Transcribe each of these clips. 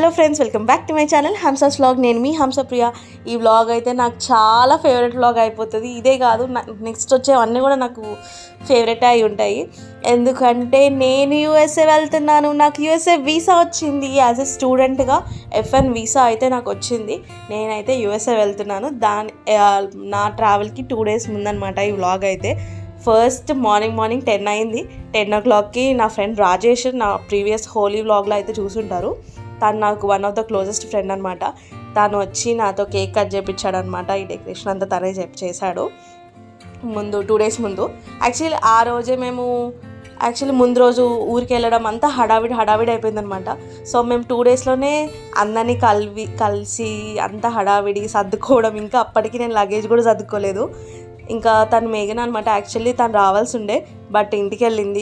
friends welcome back to my channel Hamsas vlog నేను మీ హంసప్రియ ఈ వ్లాగ్ అయితే నాకు చాలా ఫేవరెట్ వ్లాగ్ అయిపోతుంది ఇదే కాదు నెక్స్ట్ వచ్చేవన్నీ కూడా నాకు ఫేవరెట్ అయి ఉంటాయి ఎందుకంటే నేను యూఎస్ఏ వెళ్తున్నాను నాకు యూఎస్ఏ వీసా వచ్చింది యాజ్ ఎ స్టూడెంట్గా ఎఫ్ఎన్ వీసా అయితే నాకు వచ్చింది నేనైతే యూఎస్ఏ వెళ్తున్నాను దాని ఆ, నా ట్రావెల్కి టూ డేస్ ముందనమాట ఈ వ్లాగ్ అయితే ఫస్ట్ మార్నింగ్ మార్నింగ్ టెన్ అయింది టెన్ ఓ క్లాక్కి నా ఫ్రెండ్ రాజేష్ నా ప్రీవియస్ హోలీ వ్లాగ్లో అయితే చూసుంటారు తను నాకు one of the closest friend అనమాట తను వచ్చి నాతో కేక్ కట్ చేయించాడు అనమాట ఈ డెకరేషన్ అంతా తనే చెప్ చేశాడు ముందు టూ డేస్ ముందు యాక్చువల్లీ ఆ రోజే మేము యాక్చువల్లీ ముందు రోజు ఊరికి వెళ్ళడం అంతా హడావిడి హడావిడి అయిపోయిందనమాట సో మేము టూ డేస్లోనే అందరినీ కలివి కలిసి అంత హడావిడి సర్దుకోవడం ఇంకా అప్పటికి నేను లగేజ్ కూడా సర్దుకోలేదు ఇంకా తను మేఘన అనమాట యాక్చువల్లీ తను రావాల్సి ఉండే బట్ ఇంటికి వెళ్ళింది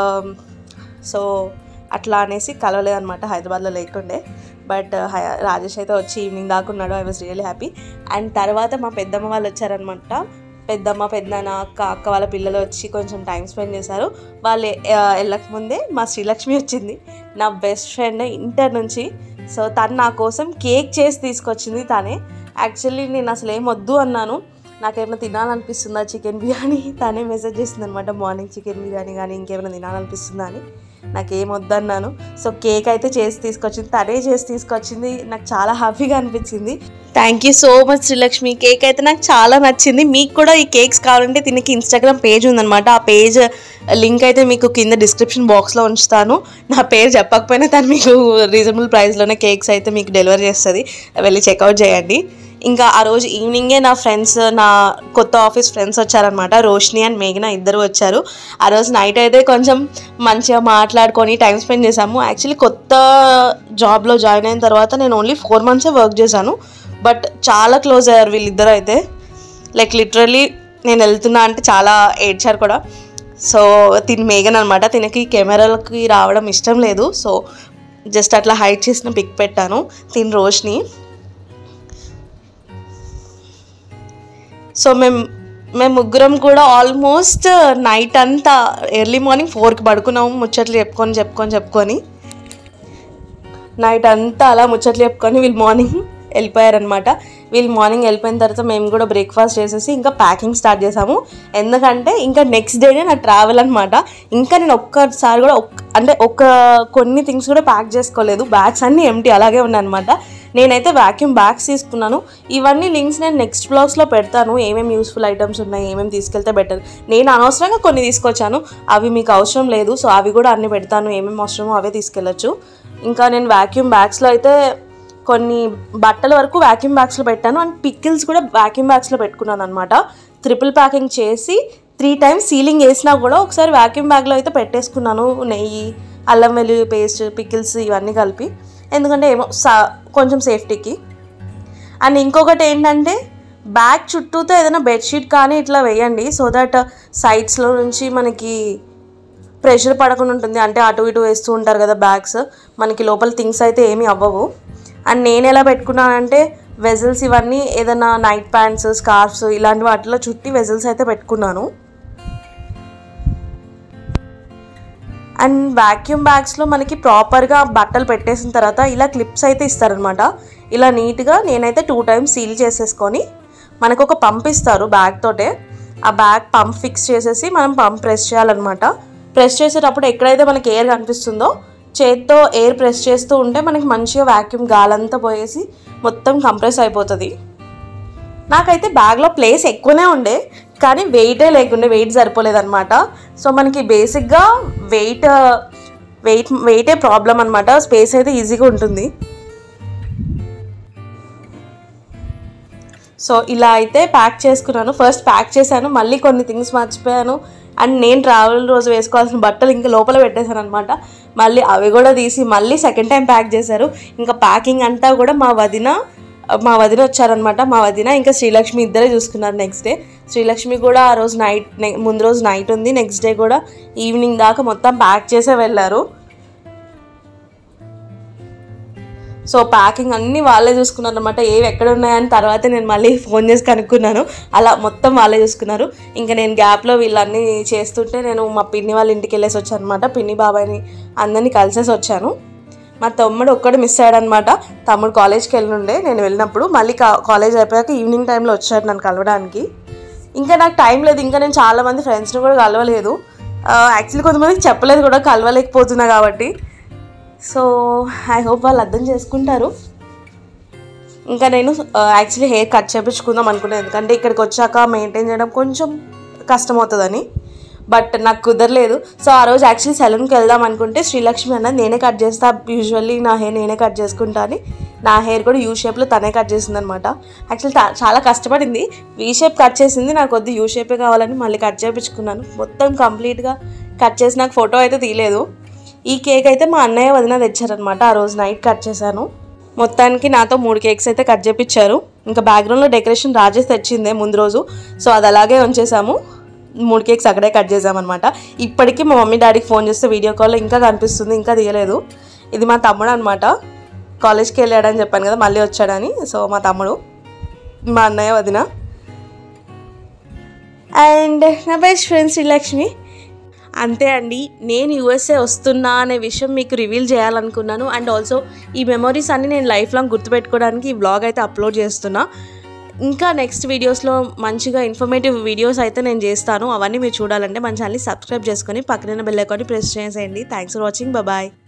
సో అట్లా అనేసి కలవలేదన్నమాట హైదరాబాద్లో లేకుండే బట్ రాజేష్ అయితే వచ్చి ఈవినింగ్ దాకా ఉన్నాడు I was really happy and తర్వాత మా పెద్దమ్మ వాళ్ళు వచ్చారనమాట పెద్దమ్మ పెద్దనాన్న అక్క అక్క వాళ్ళ పిల్లలు వచ్చి కొంచెం టైం స్పెండ్ చేశారు వాళ్ళు ఆ, వెళ్ళకముందే మా శ్రీలక్ష్మి వచ్చింది నా బెస్ట్ ఫ్రెండ్ ఇంటర్ నుంచి సో తను నా కోసం కేక్ చేసి తీసుకొచ్చింది తనే యాక్చువల్లీ నేను అసలు ఏం వద్దు అన్నాను నాకేమైనా తినాలనిపిస్తుందా చికెన్ బిర్యానీ తనే మెసేజ్ చేసింది అనమాట మార్నింగ్ చికెన్ బిర్యానీ కానీ ఇంకేమైనా తినాలనిపిస్తుందా అని నాకేం వద్దన్నాను సో కేక్ అయితే చేసి తీసుకొచ్చింది తనే చేసి తీసుకొచ్చింది నాకు చాలా హ్యాపీగా అనిపించింది thank you so much Srilakshmi cake అయితే నాకు చాలా నచ్చింది మీకు కూడా ఈ కేక్స్ కావాలంటే దీనికి ఇన్స్టాగ్రామ్ పేజ్ ఉందన్నమాట ఆ పేజ్ లింక్ అయితే మీకు కింద డిస్క్రిప్షన్ బాక్స్లో ఉంచుతాను నా పేరు చెప్పకపోయినా తను మీకు రీజనబుల్ ప్రైస్లోనే కేక్స్ అయితే మీకు డెలివరీ చేస్తుంది వెళ్ళి చెక్అవుట్ చేయండి ఇంకా ఆ రోజు ఈవినింగే నా ఫ్రెండ్స్ నా కొత్త ఆఫీస్ ఫ్రెండ్స్ వచ్చారనమాట రోషిని అండ్ మేఘన ఇద్దరు వచ్చారు ఆ రోజు నైట్ అయితే కొంచెం మంచిగా మాట్లాడుకొని టైం స్పెండ్ చేశాము యాక్చువల్లీ కొత్త జాబ్లో జాయిన్ అయిన తర్వాత నేను ఓన్లీ ఫోర్ మంత్సే వర్క్ చేశాను బట్ చాలా క్లోజ్ అయ్యారు వీళ్ళిద్దరు అయితే లైక్ లిటరలీ నేను వెళ్తున్నా అంటే చాలా ఏడ్చారు కూడా సో తిని మేఘన్ అనమాట తినకి కెమెరాలకి రావడం ఇష్టం లేదు సో జస్ట్ అట్లా హైట్ చేసిన పిక్ పెట్టాను తిని రోష్ని సో మేము మేము ముగ్గురం కూడా ఆల్మోస్ట్ నైట్ అంతా ఎర్లీ మార్నింగ్ ఫోర్కి పడుకున్నాము ముచ్చట్లు చెప్పుకొని చెప్పుకొని చెప్పుకొని నైట్ అంతా అలా ముచ్చట్లు చెప్పుకొని వీళ్ళు మార్నింగ్ వెళ్ళిపోయారనమాట వీళ్ళు మార్నింగ్ వెళ్ళిపోయిన తర్వాత మేము కూడా బ్రేక్ఫాస్ట్ చేసేసి ఇంకా ప్యాకింగ్ స్టార్ట్ చేసాము ఎందుకంటే ఇంకా నెక్స్ట్ డేనే నా ట్రావెల్ అనమాట ఇంకా నేను ఒక్కసారి కూడా ఒక్క అంటే ఒక్క కొన్ని థింగ్స్ కూడా ప్యాక్ చేసుకోలేదు బ్యాగ్స్ అన్నీ ఎంటీ అలాగే ఉన్నాయన్నమాట నేనైతే వ్యాక్యూమ్ బ్యాగ్స్ తీసుకున్నాను ఇవన్నీ లింక్స్ నేను నెక్స్ట్ బ్లాగ్స్లో పెడతాను ఏమేమి యూస్ఫుల్ ఐటమ్స్ ఉన్నాయి ఏమేమి తీసుకెళ్తే బెటర్ నేను అనవసరంగా కొన్ని తీసుకొచ్చాను అవి మీకు అవసరం లేదు సో అవి కూడా అన్ని పెడతాను ఏమేమి అవసరమో అవే తీసుకెళ్ళచ్చు ఇంకా నేను వ్యాక్యూమ్ బ్యాగ్స్లో అయితే కొన్ని బట్టల వరకు వ్యాక్యూమ్ బ్యాగ్స్లో పెట్టాను అండ్ పికిల్స్ కూడా వ్యాక్యూమ్ బ్యాగ్స్లో పెట్టుకున్నాను అనమాట ట్రిపుల్ ప్యాకింగ్ చేసి త్రీ టైమ్స్ సీలింగ్ వేసినా కూడా ఒకసారి వ్యాక్యూమ్ బ్యాగ్లో అయితే పెట్టేసుకున్నాను నెయ్యి అల్లం వెల్లుల్లి పేస్ట్ పికిల్స్ ఇవన్నీ కలిపి ఎందుకంటే ఏమో సా కొంచెం సేఫ్టీకి అండ్ ఇంకొకటి ఏంటంటే బ్యాగ్ చుట్టూతో ఏదైనా బెడ్షీట్ కానీ ఇట్లా వేయండి సో దట్ సైడ్స్లో నుంచి మనకి ప్రెషర్ పడకుండా ఉంటుంది అంటే అటు ఇటు వేస్తూ ఉంటారు కదా బ్యాగ్స్ మనకి లోపల థింగ్స్ అయితే ఏమీ అవ్వవు అండ్ నేను ఎలా పెట్టుకున్నానంటే వెజల్స్ ఇవన్నీ ఏదైనా నైట్ ప్యాంట్స్ స్కార్ఫ్స్ ఇలాంటి వాటిలో చుట్టి వెజల్స్ అయితే పెట్టుకున్నాను అండ్ వాక్యూమ్ బ్యాగ్స్లో మనకి ప్రాపర్గా బట్టలు పెట్టేసిన తర్వాత ఇలా క్లిప్స్ అయితే ఇస్తారనమాట ఇలా నీట్గా నేనైతే టూ టైమ్స్ సీల్ చేసేసుకొని మనకు ఒక పంప్ ఇస్తారు బ్యాగ్ తోటే ఆ బ్యాగ్ పంప్ ఫిక్స్ చేసేసి మనం పంప్ ప్రెస్ చేయాలన్నమాట ప్రెస్ చేసేటప్పుడు ఎక్కడైతే మనకి ఎయిర్ కనిపిస్తుందో చేత్తో ఎయిర్ ప్రెస్ చేస్తూ ఉంటే మనకి మంచిగా వాక్యూమ్ గాలంతా పోయేసి మొత్తం కంప్రెస్ అయిపోతుంది నాకైతే బ్యాగ్లో ప్లేస్ ఎక్కువనే ఉండే కానీ వెయిటే లేకుండే వెయిట్ సరిపోలేదన్నమాట సో మనకి బేసిక్గా వెయిట్ వెయిట్ వెయిటే ప్రాబ్లం అనమాట స్పేస్ అయితే ఈజీగా ఉంటుంది సో ఇలా అయితే ప్యాక్ చేసుకున్నాను ఫస్ట్ ప్యాక్ చేశాను మళ్ళీ కొన్ని థింగ్స్ మర్చిపోయాను అండ్ నేను ట్రావెల్ రోజు వేసుకోవాల్సిన బట్టలు ఇంకా లోపల పెట్టేశాను అనమాట మళ్ళీ అవి కూడా తీసి మళ్ళీ సెకండ్ టైం ప్యాక్ చేశారు ఇంకా ప్యాకింగ్ అంతా కూడా మా వదిన మా వదిన వచ్చారనమాట మా వదిన ఇంకా శ్రీలక్ష్మి ఇద్దరే చూసుకున్నారు నెక్స్ట్ డే శ్రీలక్ష్మి కూడా ఆ రోజు నైట్ ముందు రోజు నైట్ ఉంది నెక్స్ట్ డే కూడా ఈవినింగ్ దాకా మొత్తం ప్యాక్ చేసే వెళ్ళారు సో ప్యాకింగ్ అన్నీ వాళ్ళే చూసుకున్నారు అనమాట ఏవి ఎక్కడ ఉన్నాయని తర్వాత నేను మళ్ళీ ఫోన్ చేసి కనుక్కున్నాను అలా మొత్తం వాళ్ళే చూసుకున్నారు ఇంకా నేను గ్యాప్లో వీళ్ళన్నీ చేస్తుంటే నేను మా పిన్ని వాళ్ళ ఇంటికి వెళ్ళేసి వచ్చాను అనమాట పిన్ని బాబాయ్ని అందరినీ కలిసేసి వచ్చాను మా తమ్ముడు ఒక్కడు మిస్ అయ్యాడనమాట తమ్ముడు కాలేజ్కి వెళ్ళినుండే నేను వెళ్ళినప్పుడు మళ్ళీ కా- కాలేజ్ అయిపోయాక ఈవినింగ్ టైంలో వచ్చాడు నన్ను కలవడానికి ఇంకా నాకు టైం లేదు ఇంకా నేను చాలా మంది ఫ్రెండ్స్ని కూడా కలవలేదు యాక్చువల్లీ కొంతమందికి చెప్పలేదు కూడా కలవలేకపోతున్నా కాబట్టి సో ఐ హోప్ వాళ్ళు అర్థం చేసుకుంటారు ఇంకా నేను యాక్చువల్లీ హెయిర్ కట్ చేయించుకుందాం అనుకున్నాను ఎందుకంటే ఇక్కడికి వచ్చాక మెయింటైన్ చేయడం కొంచెం కష్టం అవుతుందని బట్ నాకు కుదరలేదు సో ఆ రోజు యాక్చువల్లీ సెలూన్కి వెళ్దాం అనుకుంటే శ్రీలక్ష్మి అన్నది నేనే కట్ చేస్తా యూజువల్లీ నా హెయిర్ నేనే కట్ చేసుకుంటా అని నా హెయిర్ కూడా యూ షేప్లో తనే కట్ చేసింది అనమాట యాక్చువల్లీ చాలా కష్టపడింది వీ షేప్ కట్ చేసింది నాకు కొద్ది యూ షేపే కావాలని మళ్ళీ కట్ చేయించుకున్నాను మొత్తం కంప్లీట్గా కట్ చేసి నాకు ఫోటో అయితే తీయలేదు ఈ కేక్ అయితే మా అన్నయ్య వదిన తెచ్చారనమాట ఆ రోజు నైట్ కట్ చేశాను మొత్తానికి నాతో మూడు కేక్స్ అయితే కట్ చేపించారు ఇంకా బ్యాక్గ్రౌండ్లో డెకరేషన్ రాజేష్ తెచ్చిందే ముందు రోజు సో అది అలాగే ఉంచేసాము మూడు కేక్స్ అక్కడే కట్ చేసామన్నమాట ఇప్పటికీ మా మమ్మీ డాడీకి ఫోన్ చేస్తే వీడియో కాల్లో ఇంకా కనిపిస్తుంది ఇంకా తీయలేదు ఇది మా తమ్ముడు అనమాట కాలేజ్కి వెళ్ళాడని చెప్పాను కదా మళ్ళీ వచ్చాడని సో మా తమ్ముడు మా అన్నయ్య వదిన అండ్ నా బెస్ట్ ఫ్రెండ్ శ్రీలక్ష్మి అంతే అండి నేను యూఎస్ఏ వస్తున్నా అనే విషయం మీకు రివీల్ చేయాలనుకున్నాను అండ్ ఆల్సో ఈ మెమరీస్ అన్ని నేను లైఫ్ లాంగ్ గుర్తుపెట్టుకోవడానికి ఈ వ్లాగ్ అయితే అప్లోడ్ చేస్తున్నా ఇంకా నెక్స్ట్ వీడియోస్లో మంచిగా ఇన్ఫర్మేటివ్ వీడియోస్ అయితే నేను చేస్తాను అవన్నీ మీరు చూడాలంటే మన ఛానల్ని సబ్స్క్రైబ్ చేసుకొని పక్కన బెల్ ఐకాన్ని ప్రెస్ చేసేయండి థ్యాంక్స్ ఫర్ వాచింగ్ బాయ్